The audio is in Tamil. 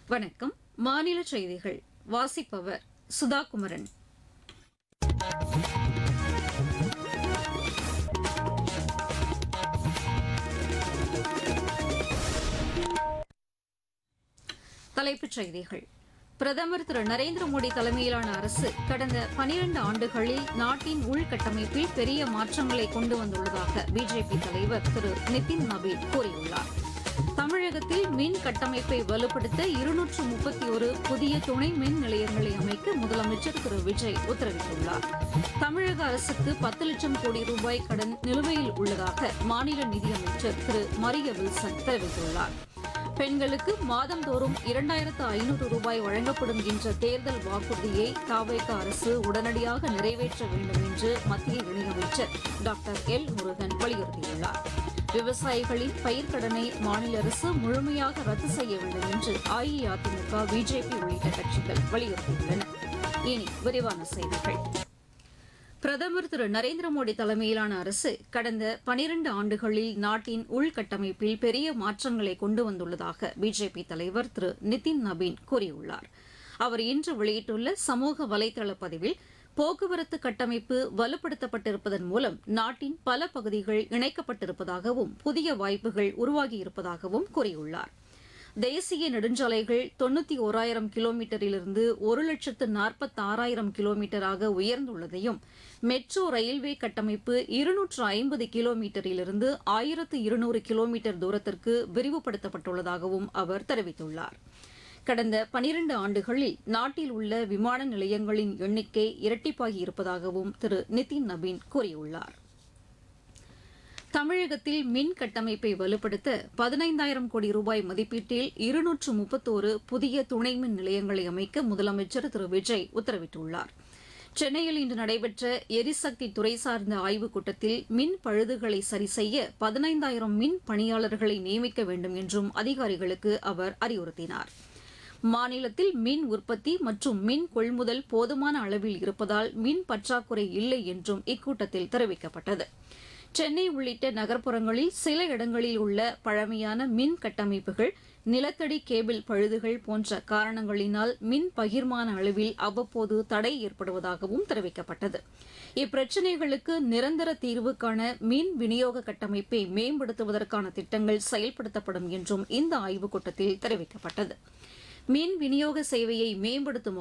வணக்கம் மாநில செய்திகள் வாசிப்பவர் சுதா குமரன் தலைப்புச் செய்திகள் பிரதமர் திரு நரேந்திர மோடி தலைமையிலான அரசு கடந்த பனிரண்டு ஆண்டுகளில் நாட்டின் உள்கட்டமைப்பில் பெரிய மாற்றங்களை கொண்டு வந்துள்ளதாக பிஜேபி தலைவர் திரு நிதின் நபீன் கூறியுள்ளார் தமிழகத்தில் மின் கட்டமைப்பை வலுப்படுத்த இருநூற்று முப்பத்தி ஒரு புதிய துணை மின் நிலையங்களை அமைக்க முதலமைச்சர் திரு விஜய் உத்தரவிட்டுள்ளார் தமிழக அரசுக்கு பத்து லட்சம் கோடி ரூபாய் கடன் நிலுவையில் உள்ளதாக மாநில நிதியமைச்சர் திரு மரிய வில்சன் தெரிவித்துள்ளார் பெண்களுக்கு மாதந்தோறும் இரண்டாயிரத்து ஐநூறு ரூபாய் வழங்கப்படும் என்ற தேர்தல் வாக்குறுதியை தாவேக அரசு உடனடியாக நிறைவேற்ற வேண்டும் என்று மத்திய இணையமைச்சர் டாக்டர் எல் முருகன் வலியுறுத்தியுள்ளார் விவசாயிகளின் பயிர்க்கடனை மாநில அரசு முழுமையாக ரத்து செய்ய வேண்டும் என்று அஇஅதிமுக பிஜேபி உள்ளிட்ட கட்சிகள் வலியுறுத்தியுள்ளன இனி விரிவான செய்திகள் பிரதமர் திரு நரேந்திர மோடி தலைமையிலான அரசு கடந்த பனிரண்டு ஆண்டுகளில் நாட்டின் உள்கட்டமைப்பில் பெரிய மாற்றங்களை கொண்டு வந்துள்ளதாக பிஜேபி தலைவர் திரு நிதின் நபீன் கூறியுள்ளார் அவர் இன்று வெளியிட்டுள்ள சமூக வலைதள பதிவில் போக்குவரத்து கட்டமைப்பு வலுப்படுத்தப்பட்டிருப்பதன் மூலம் நாட்டின் பல பகுதிகள் இணைக்கப்பட்டிருப்பதாகவும் புதிய வாய்ப்புகள் உருவாகியிருப்பதாகவும் கூறியுள்ளார் தேசிய நெடுஞ்சாலைகள் தொண்ணூத்தி ஓராயிரம் கிலோமீட்டரிலிருந்து ஒரு லட்சத்து நாற்பத்தாறாயிரம் கிலோமீட்டராக உயர்ந்துள்ளதையும் மெட்ரோ ரயில்வே கட்டமைப்பு இருநூற்று ஐம்பது கிலோமீட்டரிலிருந்து ஆயிரத்து இருநூறு கிலோமீட்டர் தூரத்திற்கு விரிவுபடுத்தப்பட்டுள்ளதாகவும் அவர் தெரிவித்துள்ளார் கடந்த பனிரண்டு ஆண்டுகளில் நாட்டில் உள்ள விமான நிலையங்களின் எண்ணிக்கை இரட்டிப்பாகி இருப்பதாகவும் திரு நிதின் நபீன் கூறியுள்ளார் தமிழகத்தில் மின் கட்டமைப்பை வலுப்படுத்த பதினைந்தாயிரம் கோடி ரூபாய் மதிப்பீட்டில் இருநூற்று முப்பத்தோரு புதிய துணை மின் நிலையங்களை அமைக்க முதலமைச்சர் திரு விஜய் உத்தரவிட்டுள்ளார் சென்னையில் இன்று நடைபெற்ற எரிசக்தி துறை சார்ந்த ஆய்வுக் கூட்டத்தில் மின் பழுதுகளை சரி செய்ய பதினைந்தாயிரம் மின் பணியாளர்களை நியமிக்க வேண்டும் என்றும் அதிகாரிகளுக்கு அவர் அறிவுறுத்தினார் மாநிலத்தில் மின் உற்பத்தி மற்றும் மின் கொள்முதல் போதுமான அளவில் இருப்பதால் மின் பற்றாக்குறை இல்லை என்றும் இக்கூட்டத்தில் தெரிவிக்கப்பட்டது சென்னை உள்ளிட்ட நகர்ப்புறங்களில் சில இடங்களில் உள்ள பழமையான மின் கட்டமைப்புகள் நிலத்தடி கேபிள் பழுதுகள் போன்ற காரணங்களினால் மின் பகிர்மான அளவில் அவ்வப்போது தடை ஏற்படுவதாகவும் தெரிவிக்கப்பட்டது இப்பிரச்சினைகளுக்கு நிரந்தர தீர்வு காண மின் விநியோக கட்டமைப்பை மேம்படுத்துவதற்கான திட்டங்கள் செயல்படுத்தப்படும் என்றும் இந்த ஆய்வுக் கூட்டத்தில் தெரிவிக்கப்பட்டது மின் விநியோக சேவையை மேம்படுத்தும்